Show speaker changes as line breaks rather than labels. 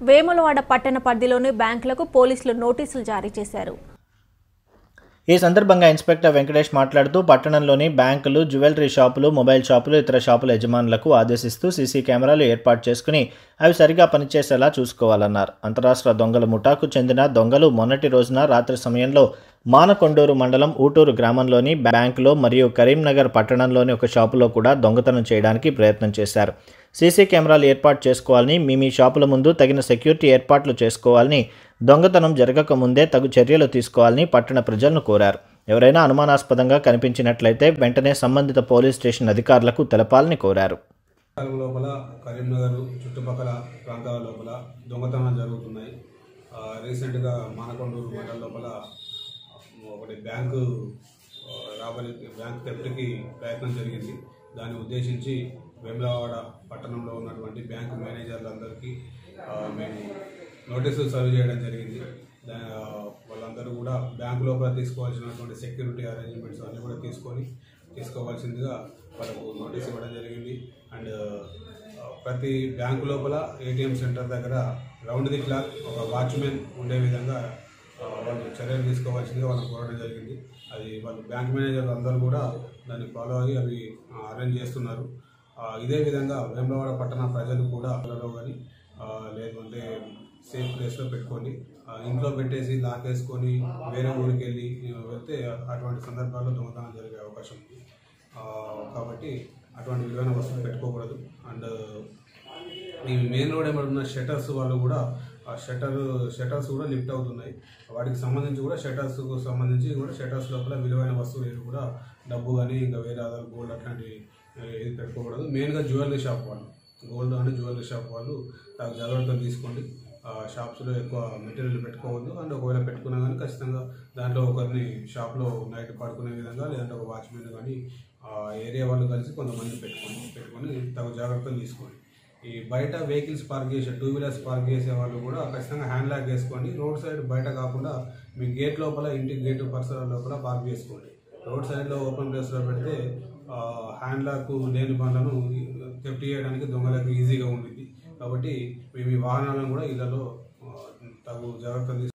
వేములవాడ పట్టణ పరిధిలోని బ్యాంకులకు పోలీసులు నోటీసులు జారీ చేశారు
ఈ సందర్భంగా ఇన్స్పెక్టర్ వెంకటేష్ మాట్లాడుతూ పట్టణంలోని బ్యాంకులు జ్యువెలరీ షాపులు మొబైల్ షాపులు ఇతర షాపుల యజమానులకు ఆదేశిస్తూ సీసీ కెమెరాలు ఏర్పాటు చేసుకుని అవి సరిగా పనిచేసేలా చూసుకోవాలన్నారు అంతరాష్ట్ర దొంగల ముఠాకు చెందిన దొంగలు మొన్నటి రోజున రాత్రి సమయంలో మానకొండూరు మండలం ఊటూరు గ్రామంలోని బ్యాంకులో మరియు కరీంనగర్ పట్టణంలోని ఒక షాపులో కూడా దొంగతనం చేయడానికి ప్రయత్నం చేశారు సీసీ కెమెరాలు ఏర్పాటు చేసుకోవాలని మీ మీ షాపుల ముందు తగిన సెక్యూరిటీ ఏర్పాట్లు చేసుకోవాలని దొంగతనం జరగక ముందే తగు చర్యలు తీసుకోవాలని పట్టణ ప్రజలను కోరారు ఎవరైనా అనుమానాస్పదంగా కనిపించినట్లయితే వెంటనే సంబంధిత పోలీస్ స్టేషన్ అధికారులకు తెలపాలని కోరారు
కాలం లోపల కరీంనగర్ చుట్టుపక్కల ప్రాంతాల లోపల దొంగతనాలు జరుగుతున్నాయి ఆ, రీసెంట్గా మానకొండూరు మండలం లోపల ఒకటి బ్యాంకు ఆ, రాబడి బ్యాంక్ థెఫ్ట్కి ప్రయత్నం జరిగింది దాన్ని ఉద్దేశించి వేములవాడ పట్టణంలో ఉన్నటువంటి బ్యాంకు మేనేజర్లందరికీ ఆ, మేము నోటీసులు సర్వ్ చేయడం జరిగింది దా- ఆ, వాళ్ళందరూ కూడా బ్యాంకు లోపల తీసుకోవాల్సినటువంటి సెక్యూరిటీ అరేంజ్మెంట్స్ అన్నీ కూడా తీసుకొని తీసుకోవాల్సిందిగా వాళ్ళకు నోటీస్ ఇవ్వడం జరిగింది అండ్ ఆ, ప్రతి బ్యాంకు లోపల ఏటీఎం సెంటర్ దగ్గర రౌండ్ ది క్లాక్ ఒక వాచ్మెన్ ఉండే విధంగా ఆ, వాళ్ళు చర్యలు తీసుకోవాల్సిందిగా వాళ్ళని కోరడం జరిగింది అది వాళ్ళు బ్యాంక్ మేనేజర్లు అందరూ కూడా దాన్ని ఫాలో అయ్యి అవి అరేంజ్ చేస్తున్నారు ఆ, ఇదే విధంగా వేములవాడ పట్టణ ప్రజలు కూడా పిల్లలు కానీ లేదంటే సేఫ్ ప్లేస్లో పెట్టుకొని ఆ, ఇంట్లో పెట్టేసి లాక్ వేసుకొని వేరే ఊరికి వెళ్ళి ఆ, వెళ్తే అటువంటి సందర్భాల్లో దొంగతనం జరిగే అవకాశం ఉంది ఆ, కాబట్టి అటువంటి విలువైన వస్తువులు పెట్టుకోకూడదు అండ్ ఈ మెయిన్ రోడ్ ఏమైనా ఉన్న షటర్స్ వాళ్ళు కూడా ఆ షటర్ షటర్స్ కూడా లిఫ్ట్ అవుతున్నాయి వాటికి సంబంధించి కూడా షటర్స్కు సంబంధించి కూడా షటర్స్ లోపల విలువైన వస్తువులు ఏవి కూడా డబ్బు కానీ ఇంకా వేరే ఆధార్ గోల్డ్ అట్లాంటివి ఆ, ఏది పెట్టుకోకూడదు మెయిన్గా జ్యువెలరీ షాప్ వాళ్ళు గోల్డ్ అండ్ జ్యువెలరీ షాప్ వాళ్ళు తగు జాగ్రత్తలు తీసుకోండి ఆ, షాప్స్లో ఎక్కువ మెటీరియల్ పెట్టుకోవద్దు అండ్ ఒకవేళ పెట్టుకున్నా కానీ ఖచ్చితంగా దాంట్లో ఒకరిని షాప్లో నైట్ పడుకునే విధంగా లేదంటే ఒక వాచ్మెన్ కానీ ఆ ఏరియా వాళ్ళు కలిసి కొంతమంది పెట్టుకోండి పెట్టుకొని తగు జాగ్రత్తలు తీసుకోండి ఈ బయట వెహికల్స్ పార్క్ చేసే టూ వీలర్స్ పార్క్ చేసే వాళ్ళు కూడా ఖచ్చితంగా హ్యాండ్ లాక్ వేసుకోండి రోడ్ సైడ్ బయట కాకుండా మీ గేట్ లోపల ఇంటి గేట్ పరిసరాల లోపల పార్క్ చేసుకోండి రోడ్ సైడ్లో ఓపెన్ ప్లేస్లో పెడితే ఆ, హ్యాండ్ లాక్ లేని బండ్లను థెఫ్ట్ చేయడానికి దొంగలకు ఈజీగా ఉంటుంది కాబట్టి మేము ఈ వాహనాలను కూడా ఇళ్లలో ఆ, తగు జాగ్రత్తలు తీసుకొని